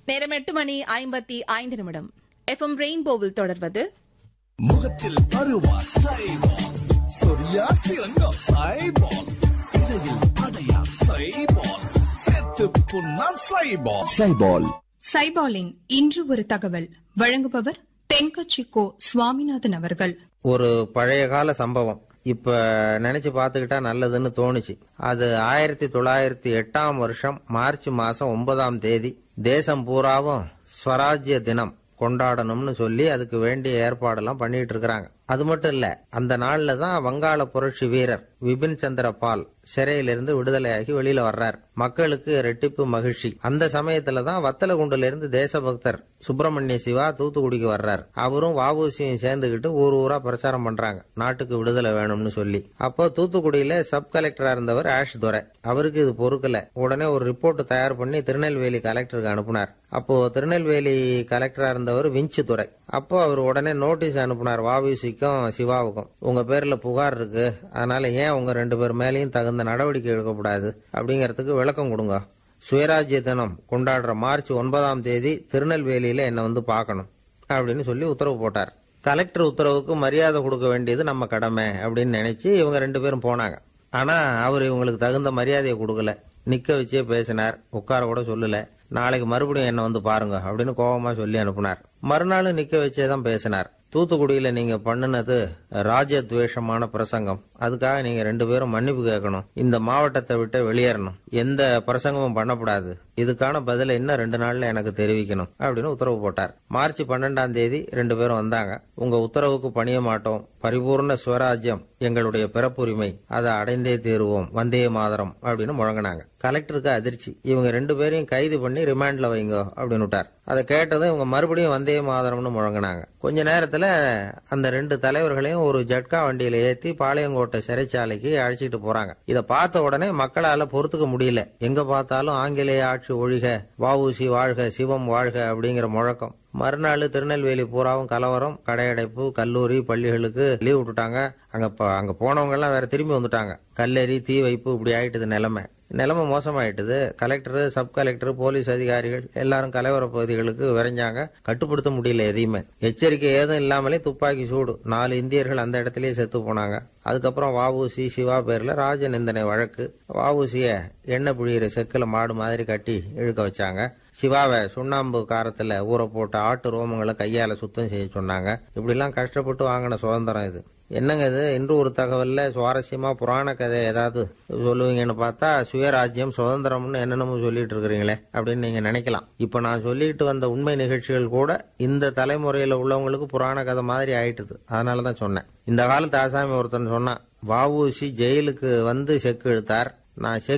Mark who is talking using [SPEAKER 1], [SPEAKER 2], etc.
[SPEAKER 1] நேரம் எட்டு மணி ஐம்பத்தி ஐந்து நிமிடம் எஃப்எம் ரெயின்போவில் தொடர்வது
[SPEAKER 2] முகத்தில் அருவா சைபால் சொரியா சிறங்கா சைபால் இடையில் அடையா சைபால் செத்து புண்ணா சைபால் சைபால்
[SPEAKER 3] சைபாலின் இன்று ஒரு தகவல் வழங்குபவர் தென்கட்சி கோ சுவாமிநாதன் அவர்கள்
[SPEAKER 4] ஒரு பழைய கால சம்பவம் இப்ப நினைச்சு பார்த்துக்கிட்டா நல்லதுன்னு தோணுச்சு அது ஆயிரத்தி தொள்ளாயிரத்தி எட்டாம் வருஷம் மார்ச் மாசம் ஒன்பதாம் தேதி தேசம் பூராவும் ஸ்வராஜ்ய தினம் கொண்டாடணும்னு சொல்லி அதுக்கு வேண்டிய ஏற்பாடெல்லாம் பண்ணிட்டு இருக்கிறாங்க அது மட்டும் இல்ல அந்த நாள்ல தான் வங்காள புரட்சி வீரர் விபின் சந்திர பால் சிறையிலிருந்து விடுதலையாகி வெளியில வர்றார் மக்களுக்கு ரெட்டிப்பு மகிழ்ச்சி அந்த சமயத்துல தான் வத்தலகுண்டுல இருந்து தேசபக்தர் சுப்பிரமணிய சிவா தூத்துக்குடிக்கு வர்றார் அவரும் வாவூசியும் சேர்ந்துகிட்டு ஊர் ஊரா பிரச்சாரம் பண்றாங்க நாட்டுக்கு விடுதலை வேணும்னு சொல்லி அப்போ தூத்துக்குடியில சப் கலெக்டரா இருந்தவர் ஆஷ் துரை அவருக்கு இது பொறுக்கல உடனே ஒரு ரிப்போர்ட் தயார் பண்ணி திருநெல்வேலி கலெக்டருக்கு அனுப்புனார் அப்போ திருநெல்வேலி கலெக்டரா இருந்தவர் விஞ்சு துரை அப்போ அவர் உடனே நோட்டீஸ் அனுப்புனார் வாவிசிக்கும் சிவாவுக்கும் உங்க பேர்ல புகார் இருக்கு அதனால ஏன் உங்க ரெண்டு பேர் மேலேயும் தகுந்த நடவடிக்கை எடுக்கக்கூடாது அப்படிங்கறதுக்கு விளக்கம் கொடுங்க சுயராஜ்ய தினம் கொண்டாடுற மார்ச் ஒன்பதாம் தேதி திருநெல்வேலியில என்ன வந்து பார்க்கணும் அப்படின்னு சொல்லி உத்தரவு போட்டார் கலெக்டர் உத்தரவுக்கு மரியாதை கொடுக்க வேண்டியது நம்ம கடமை அப்படின்னு நினைச்சு இவங்க ரெண்டு பேரும் போனாங்க ஆனா அவர் இவங்களுக்கு தகுந்த மரியாதையை கொடுக்கல நிக்க வச்சே பேசினார் உட்கார கூட சொல்லல நாளைக்கு மறுபடியும் என்ன வந்து பாருங்க அப்படின்னு கோபமா சொல்லி அனுப்புனார் மறுநாள் நிக்க வச்சே தான் பேசினார் தூத்துக்குடியில நீங்க பண்ணுனது ராஜத்வேஷமான பிரசங்கம் அதுக்காக நீங்க ரெண்டு பேரும் மன்னிப்பு கேட்கணும் இந்த மாவட்டத்தை விட்டு வெளியேறணும் எந்த பிரசங்கமும் பண்ணக்கூடாது இதுக்கான பதில இன்னும் ரெண்டு நாள்ல எனக்கு தெரிவிக்கணும் அப்படின்னு உத்தரவு போட்டார் மார்ச் பன்னெண்டாம் தேதி ரெண்டு பேரும் வந்தாங்க உங்க உத்தரவுக்கு பணிய மாட்டோம் பரிபூர்ண சுவராஜ்யம் எங்களுடைய பிறப்புரிமை அதை அடைந்தே தீருவோம் வந்தே மாதரம் அப்படின்னு முழங்கினாங்க கலெக்டருக்கு அதிர்ச்சி இவங்க ரெண்டு பேரையும் கைது பண்ணி ரிமாண்ட்ல வைங்க அப்படின்னு விட்டார் அதை கேட்டதும் இவங்க மறுபடியும் வந்தே மாதரம்னு முழங்கினாங்க கொஞ்ச நேரத்துல அந்த ரெண்டு தலைவர்களையும் ஒரு ஜட்கா வண்டியில ஏத்தி பாளையங்கோட்டை சிறைச்சாலைக்கு அழைச்சிட்டு போறாங்க இத பார்த்த உடனே மக்களால பொறுத்துக்க முடியல எங்க பார்த்தாலும் ஆங்கிலேய ஆட்சி ஒழிக வஉசி வாழ்க சிவம் வாழ்க அப்படிங்கிற முழக்கம் மறுநாள் திருநெல்வேலி பூராவும் கலவரம் கடையடைப்பு கல்லூரி பள்ளிகளுக்கு லீவ் விட்டுட்டாங்க அங்க ப- அங்க போனவங்க எல்லாம் வேற திரும்பி வந்துட்டாங்க கல்லெறி தீ வைப்பு இப்படி ஆயிட்டுது நிலைமை நிலைமை மோசமாயிட்டுது கலெக்டர் சப் கலெக்டர் போலீஸ் அதிகாரிகள் எல்லாரும் கலவர பகுதிகளுக்கு விரைஞ்சாங்க கட்டுப்படுத்த முடியல எதையுமே எச்சரிக்கை ஏதும் இல்லாமலே துப்பாக்கி சூடு நாலு இந்தியர்கள் அந்த இடத்துலயே செத்து போனாங்க அதுக்கப்புறம் வஉசி சிவா பேர்ல ராஜ நிந்தனை வழக்கு வஉசிய எண்ணெய் புழியிற செக்குல மாடு மாதிரி கட்டி இழுக்க வச்சாங்க சிவாவை சுண்ணாம்பு காரத்துல ஊற போட்ட ஆட்டு ரோமங்களை கையால சுத்தம் செய்ய சொன்னாங்க இப்படிலாம் கஷ்டப்பட்டு வாங்கின சுதந்திரம் இது என்னங்க இது இன்று ஒரு தகவல்ல சுவாரஸ்யமா புராண கதை ஏதாவது சொல்லுவீங்கன்னு பார்த்தா சுயராஜ்யம் சுதந்திரம்னு என்னென்னமோ சொல்லிட்டு இருக்கிறீங்களே அப்படின்னு நீங்க நினைக்கலாம் இப்ப நான் சொல்லிட்டு வந்த உண்மை நிகழ்ச்சிகள் கூட இந்த தலைமுறையில உள்ளவங்களுக்கு புராண கதை மாதிரி ஆயிட்டுது அதனாலதான் சொன்னேன் இந்த காலத்து ஆசாமி ஒருத்தன் சொன்னான் வஉசி ஜெயிலுக்கு வந்து செக்கு இழுத்தார் நான் செக்